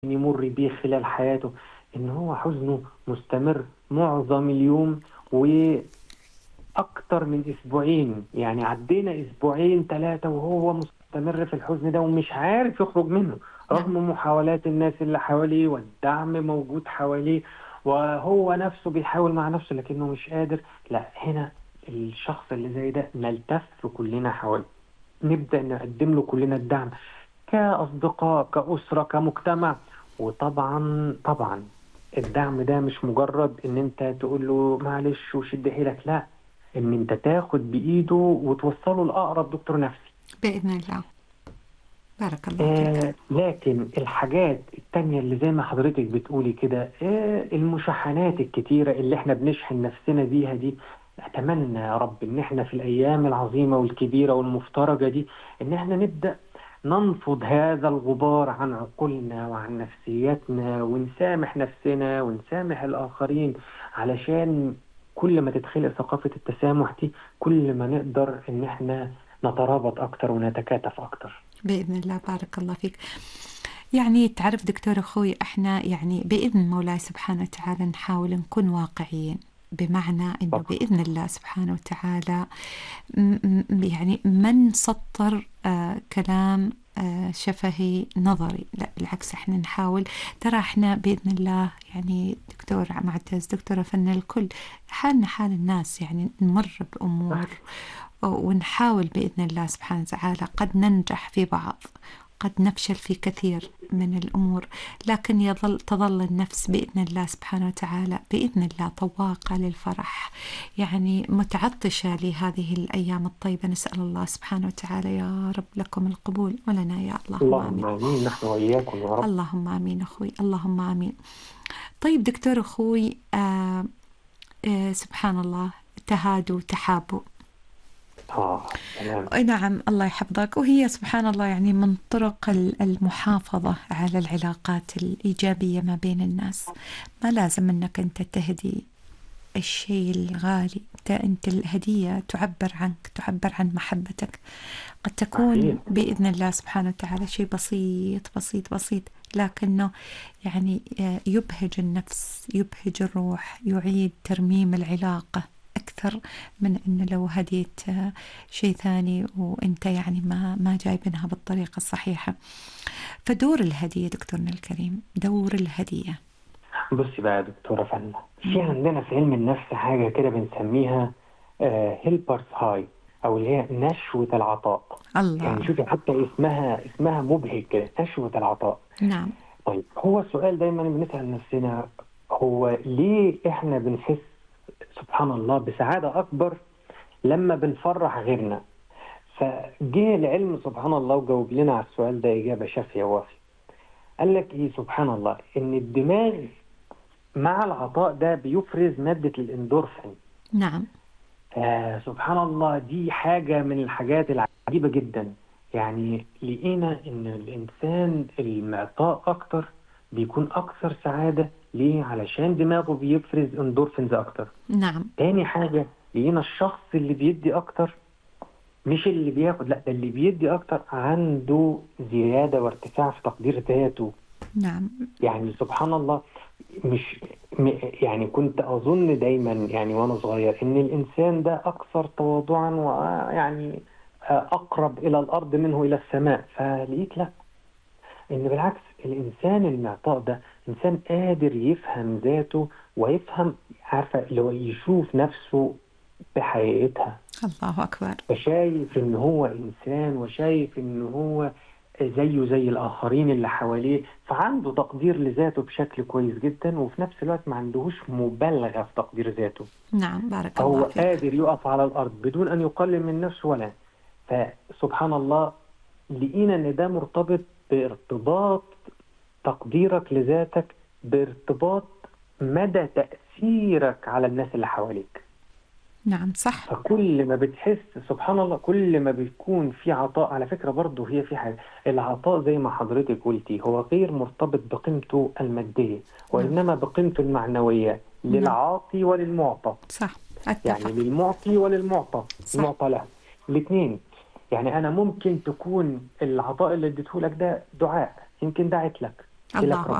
يمر بيه خلال حياته ان هو حزنه مستمر معظم اليوم واكتر من اسبوعين يعني عدينا اسبوعين ثلاثة وهو مستمر في الحزن ده ومش عارف يخرج منه رغم محاولات الناس اللي حواليه والدعم موجود حواليه وهو نفسه بيحاول مع نفسه لكنه مش قادر لا هنا الشخص اللي زي ده نلتف كلنا حواليه نبدأ نقدم له كلنا الدعم كأصدقاء كأسرة كمجتمع وطبعا طبعا الدعم ده مش مجرد ان انت تقول له معلش وشد حيلك لا ان انت تاخد بايده وتوصله لاقرب دكتور نفسي بإذن الله بارك الله فيك آه لكن الحاجات التانية اللي زي ما حضرتك بتقولي كده آه المشاحنات الكتيرة اللي احنا بنشحن نفسنا بيها دي اتمنى يا رب ان احنا في الايام العظيمة والكبيرة والمفترجة دي ان احنا نبدأ ننفض هذا الغبار عن عقولنا وعن نفسياتنا ونسامح نفسنا ونسامح الآخرين علشان كل ما تتخلق ثقافة التسامح دي كل ما نقدر إن إحنا نترابط أكتر ونتكاتف أكتر بإذن الله بارك الله فيك يعني تعرف دكتور أخوي احنا يعني بإذن مولاي سبحانه وتعالى نحاول نكون واقعيين بمعنى انه طبعا. باذن الله سبحانه وتعالى م- م- يعني ما نسطر آه كلام آه شفهي نظري لا بالعكس احنا نحاول ترى احنا باذن الله يعني دكتور معتز دكتوره فن الكل حالنا حال الناس يعني نمر بامور ونحاول باذن الله سبحانه وتعالى قد ننجح في بعض قد نفشل في كثير من الامور لكن يظل تظل النفس باذن الله سبحانه وتعالى باذن الله طواقه للفرح يعني متعطشه لهذه الايام الطيبه نسال الله سبحانه وتعالى يا رب لكم القبول ولنا يا الله اللهم آمين نحن وإياكم يا رب اللهم امين اخوي اللهم امين طيب دكتور اخوي آه آه سبحان الله تهادوا تحابوا آه تمام أي نعم الله يحفظك وهي سبحان الله يعني من طرق ال- المحافظة على العلاقات الإيجابية ما بين الناس ما لازم أنك أنت تهدي الشيء الغالي أنت, أنت الهدية تعبر عنك تعبر عن محبتك قد تكون صحيح. بإذن الله سبحانه وتعالى شيء بسيط بسيط بسيط لكنه يعني آه، يبهج النفس يبهج الروح يعيد ترميم العلاقة أكثر من أنه لو هديت آه، شيء ثاني وأنت يعني ما ما جايبينها بالطريقة الصحيحة فدور الهدية دكتورنا الكريم دور الهدية بصي بقى يا دكتورة فنة في عندنا في علم النفس حاجة كده بنسميها هيلبرز هاي أو اللي هي نشوة العطاء يعني الله شوفي حتى اسمها اسمها مبهج كده نشوة العطاء نعم طيب هو السؤال دايما بنسأل نفسنا هو ليه احنا بنحس سبحان الله بسعادة أكبر لما بنفرح غيرنا فجه العلم سبحان الله وجاوب لنا على السؤال ده إجابة شافية وافية قال لك إيه سبحان الله إن الدماغ مع العطاء ده بيفرز مادة الإندورفين نعم آه سبحان الله دي حاجة من الحاجات العجيبة جدا يعني لقينا ان الانسان المعطاء اكتر بيكون اكثر سعادة ليه علشان دماغه بيفرز اندورفينز اكتر نعم تاني حاجة لقينا الشخص اللي بيدي اكتر مش اللي بياخد لا ده اللي بيدي اكتر عنده زيادة وارتفاع في تقدير ذاته نعم يعني سبحان الله مش م- يعني كنت أظن دايما يعني وأنا صغير إن الإنسان ده أكثر تواضعا ويعني أقرب إلى الأرض منه إلى السماء فلقيت لا إن بالعكس الإنسان المعطاء ده إنسان قادر يفهم ذاته ويفهم عارفة اللي هو يشوف نفسه بحقيقتها الله أكبر فشايف ان هو انسان وشايف ان هو زيه زي الاخرين اللي حواليه فعنده تقدير لذاته بشكل كويس جدا وفي نفس الوقت ما عندهوش مبالغه في تقدير ذاته نعم بارك هو الله فيك قادر يقف على الارض بدون ان يقلل من نفسه ولا فسبحان الله لقينا ان ده مرتبط بارتباط تقديرك لذاتك بارتباط مدى تاثيرك على الناس اللي حواليك نعم صح فكل ما بتحس سبحان الله كل ما بيكون في عطاء على فكرة برضه هي في حاجة العطاء زي ما حضرتك قلتي هو غير مرتبط بقيمته المادية وإنما بقيمته المعنوية نعم. للعاطي وللمعطى صح يعني أتفق للمعطي وللمعطى صح. المعطى له الاثنين يعني أنا ممكن تكون العطاء اللي اديته لك ده دعاء يمكن دعت لك إلك الله رب